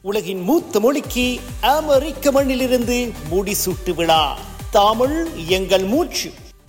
உலகின் மூத்த மொழிக்கு அமெரிக்க மண்ணிலிருந்து முடிசூட்டு விழா தமிழ் எங்கள் மூச்சு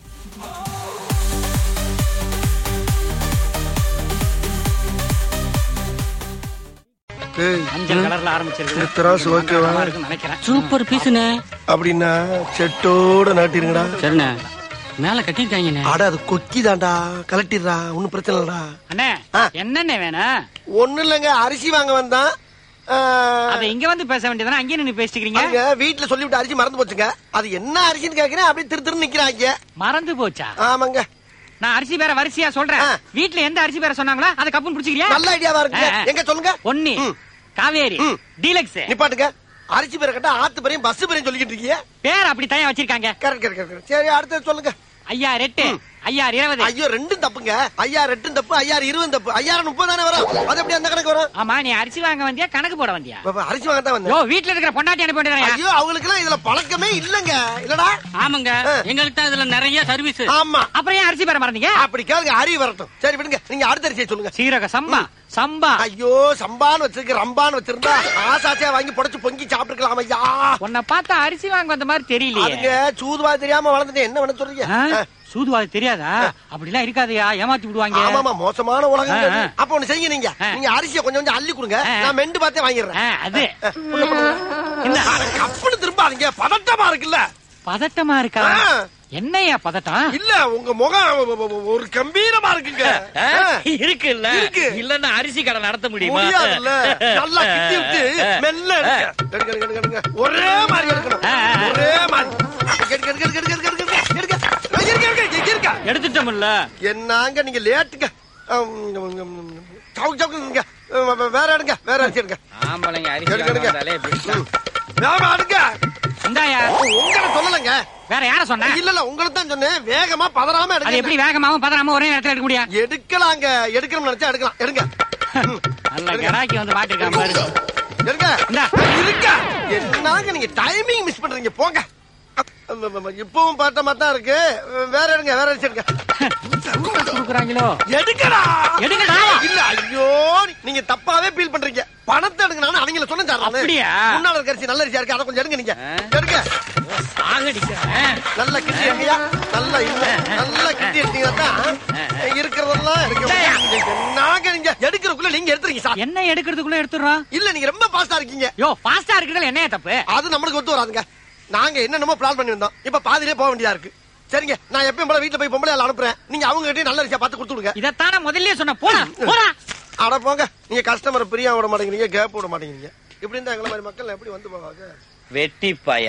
டேய் மஞ்சள் கலர்ல ஆரம்பிச்சிருக்கு இந்த திராசு ஓகேவா? நல்லா இருக்குன்னு நினைக்கிறேன் சூப்பர் பீஸுண்ணே அப்படின்னா செட்டோட நாட்டிருங்கடா சரிண்ணே மேல கட்டிருக்காங்கண்ணே அட அது கொக்கி தான்டா கலட்டிடுறா ஒன்னும் பிரச்சனை இல்லடா அண்ணே ஆ. என்னண்ணே வேணும் ஒண்ணும் இல்லைங்க அரிசி வாங்க வந்தான் ஆ, அத இங்க வந்து பேச வேண்டியதானே அங்கேயே நின்னு பேசிக்கிறீங்க அவங்க வீட்டுல சொல்லிவிட்டு அரிசி மறந்து போச்சுங்க அது என்ன அரிசின்னு கேக்குறேன் அப்படியே திரு திரு நிக்கிறாங்க மறந்து போச்சா ஆமாங்க நான் அரிசி பேர வரிசையா சொல்றேன் ஆ. வீட்ல எந்த அரிசி பேர சொன்னாங்களோ அதை கப்புன்னு பிடிச்சிக்கிறியா நல்ல ஐடியாவா இருக்குங்க ஆ, ஆ. எங்க சொல்லுங்க ஒன்னி ம். காவேரி ம். டீலக்ஸ் நிப்பாட்டுங்க அரிசி பேரை கட்டா ஆத்து பேரையும் பஸ் பேரையும் சொல்லிக்கிட்டு இருக்கீங்க பேர் அப்படி தயா வச்சிருக்காங்க கரெக்ட் கரெக்ட் கரெக்ட் சரி அடுத்தது சொல்லுங்க ஐயா ரெட்டு ஐயா இருபது ஐயோ ரெண்டும் தப்புங்க ஐயா ரெண்டும் தப்பு ஐயா இருபது தப்பு ஐயாயிரம் முப்பது தானே வரும் அது எப்படி அந்த கணக்கு வரும் ஆமா நீ அரிசி வாங்க வந்தியா கணக்கு போட வந்தியா பாப்பா, அரிசி வாங்க தான் யோ வந்தேன் வீட்ல இருக்கிற பொண்டாட்டி அனுப்பி வேண்டியதானயா ஐயோ அவங்களுக்கு எல்லாம் இதுல பழக்கமே இல்லங்க இல்லடா ஆமாங்க ஆ. எங்களுக்கு தான் இதுல நிறைய சர்வீஸ் ஆமா அப்புறம் ஏன் அரிசி பேர மறந்தீங்க அப்படி கேளுங்க அறிவு வரட்டும் சரி விடுங்க நீங்க அடுத்த அரிசியை சொல்லுங்க சீரக சம்பா சம்பா ஐயோ சம்பான்னு வச்சிருக்க ரம்பான்னு வச்சிருந்தா ஆசாசியா வாங்கி புடைச்சு பொங்கி சாப்பிட்டுக்கலாம் ஐயா உன்னை பார்த்தா அரிசி வாங்க வந்த மாதிரி தெரியலையே அதுங்க சூதுவா தெரியாம வளர்ந்துட்டேன் என்ன பண்ண சொல்றீங்க ஆ? சூதுவாது தெரியாதா அப்படிலாம் இருக்காதயா ஏமாத்தி விடுவாங்க ஆமாமா மோசமான உலகம் ஆ, ஆ. அப்ப ஒண்ணு செய்யுங்க நீங்க ஆ. நீங்க அரிசியை கொஞ்சம் கொஞ்சம் அள்ளி கொடுங்க ஆ, ஆ. நான் மெண்டு பார்த்தே வாங்கிடுறேன் ஆ, அது உள்ள போடுங்க. இந்த அட, கப்புன்னு திரும்பாதீங்க பதட்டமா இருக்குல்ல பதட்டமா இருக்கா ஆ. என்னையா பதட்டம் இல்ல உங்க முகம் ஒரு கம்பீரமா இருக்குங்க ஆ. இருக்கு இல்ல இருக்கு. இல்லன்னா அரிசி கடை நடத்த முடியுமா முடியாதுல்ல நல்லா கிட்டி விட்டு மெல்ல எடுங்க. எடுங்க, எடுங்க, எடுங்க, எடுங்க. ஒரே மாதிரி எடுக்கணும் ஆ, ஆ. ஒரே மாதிரி எடுங்க, எடுங்க, எடுங்க, எடுங்க, எடுங்க, எடுங்க, எடுங்க. இருங்க, இருங்க, இருங்க, இருங்க. எடுத்துட்டோம்ல என்னங்க நீங்க லேட்டுங்க சவுக்கு சவுக்குங்க வேற எடுங்க வேற அரிசி எடுங்க ஆம்பளைங்க அரிசி எடுங்க, எடுங்க. வந்தாலே இப்படித்தான். வேகமா எடுங்க இந்தாயா உங்களை சொல்லலைங்க வேற யார சொன்ன இல்ல இல்ல உங்களை தான் சொன்னேன் வேகமா பதறாம அது எடுங்க எப்படி வேகமாவும் பதறாம ஒரே நேரத்துல எடுக்க முடியும் எடுக்கலாங்க எடுக்கணும்னு நினைச்சா எடுக்கலாம் எடுங்க ம். நல்ல கடாக்கி வந்து மாட்டிருக்கான் பாரு எடுங்க இந்தா. இருக்க என்னங்க நீங்க டைமிங் மிஸ் பண்றீங்க போங்க இப்பவும் பார்த்த மாதிரி தான் இருக்கு வேற எடுங்க வேற அரிசி எடுங்க குடுக்குறாங்களோ எடுக்கடா எடுங்கடா. இல்ல ஐயோ நீங்க தப்பாவே ஃபீல் பண்றீங்க பணத்தை எடுங்க நான் அவங்கள சொன்னேன் சார் நானு. அப்படியா? முன்னால இருக்க அரிசி நல்ல அரிசியா இருக்கு அதை கொஞ்சம் எடுங்க நீங்க எடுங்க சாகடிக்கிறேன் நல்ல கிட்டி எடுங்கயா நல்லா இல்ல நல்லா கிட்டி எடுத்தீங்கன்னா தான் இருக்கிறதெல்லாம் எடுக்க நாங்க நீங்க எடுக்கிறதுக்குள்ள நீங்க எடுத்துறீங்க சார் என்ன எடுக்கிறதுக்குள்ள எடுத்துறோம் இல்ல நீங்க ரொம்ப பாஸ்டா இருக்கீங்க யோ ஃபாஸ்டா இருக்கிறதுல என்னைய தப்பு அது நம்மளுக்கு ஒத்து வராதுங்க நாங்க என்னென்னமோ பிளான் பண்ணி வந்தோம் இப்ப பாதியிலே போக வேண்டியதா இருக்கு சரிங்க நான் எப்பயும் போல வீட்டுல போய் பொம்பளை ஆள் அனுப்புறேன் நீங்க அவங்க கிட்டே நல்ல அரிசியா பார்த்து கொடுத்து விடுங்க இதத்தான முதல்லயே சொன்ன போடா போடா அட போங்க நீங்க கஸ்டமரை பிரியா விட மாட்டேங்கிறீங்க கேப் விட மாட்டேங்கிறீங்க இப்படி இருந்தா எங்களை மாதிரி மக்கள் எப்படி வந்து போவாங்க வெட்டி பாய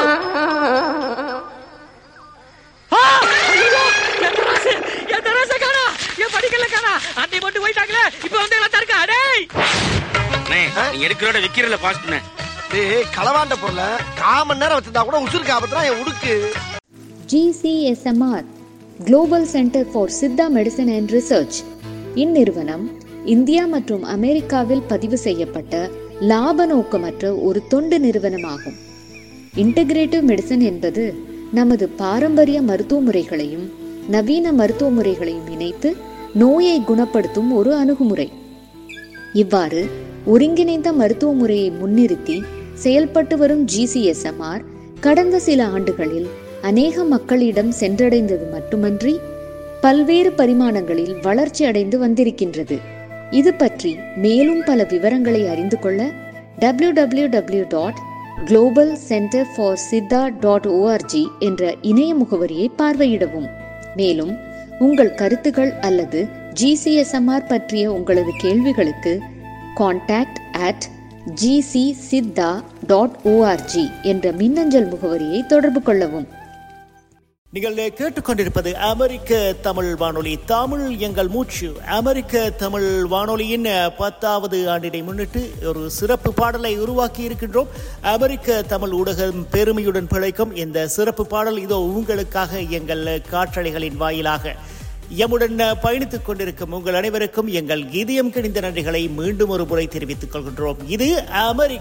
ஆ! ஐயோ! என் தராசு! என் தராசை காணா! என் படிக்கல்ல காணா! அன்னை மட்டும் போயிட்டாங்களே! இப்ப வந்து எல்லாம் தடுக்கா, டேய்! நீ எடுக்கிறோட விக்கிறதுல பாஸ்ட் டேய் களவாண்ட பொருளை கால் மணி நேரம் வச்சிருந்தா கூட உசுருக்கு ஆபத்துனா என் உடுக்கு GCSMR global centre for Siddha medicine and research இந்நிறுவனம் இந்தியா மற்றும் அமெரிக்காவில் பதிவு செய்யப்பட்ட லாப நோக்கமற்ற ஒரு தொண்டு நிறுவனமாகும் இன்டகிரேட்டிவ் மெடிசன் என்பது நமது பாரம்பரிய மருத்துவ முறைகளையும் நவீன மருத்துவ முறைகளையும் இணைத்து நோயை குணப்படுத்தும் ஒரு அணுகுமுறை இவ்வாறு ஒருங்கிணைந்த மருத்துவ முறையை முன்னிறுத்தி செயல்பட்டு வரும் ஜிசிஎஸ்எம்ஆர் கடந்த சில ஆண்டுகளில் அநேக மக்களிடம் சென்றடைந்தது மட்டுமன்றி பல்வேறு பரிமாணங்களில் வளர்ச்சி அடைந்து வந்திருக்கின்றது இது பற்றி மேலும் பல விவரங்களை அறிந்து கொள்ள W W W dot global centre for Siddha dot O R G என்ற இணைய முகவரியை பார்வையிடவும் மேலும் உங்கள் கருத்துகள் அல்லது ஜிசிஎஸ்எம்ஆர் பற்றிய உங்களது கேள்விகளுக்கு contact at G C Siddha dot O R G என்ற மின்னஞ்சல் முகவரியை தொடர்பு கொள்ளவும் நீங்கள் கேட்டுக்கொண்டிருப்பது அமெரிக்க தமிழ் வானொலி தமிழ் எங்கள் மூச்சு அமெரிக்க தமிழ் வானொலியின் பத்தாவது ஆண்டினை முன்னிட்டு ஒரு சிறப்பு பாடலை உருவாக்கி இருக்கின்றோம் அமெரிக்க தமிழ் ஊடகம் பெருமையுடன் பிழைக்கும் இந்த சிறப்பு பாடல் இதோ உங்களுக்காக எங்கள் காற்றலைகளின் வாயிலாக எம்முடன் பயணித்துக் கொண்டிருக்கும் உங்கள் அனைவருக்கும் எங்கள் இதயம் கிணிந்த நன்றிகளை மீண்டும் ஒரு முறை தெரிவித்துக் கொள்கின்றோம் இது அமெரிக்க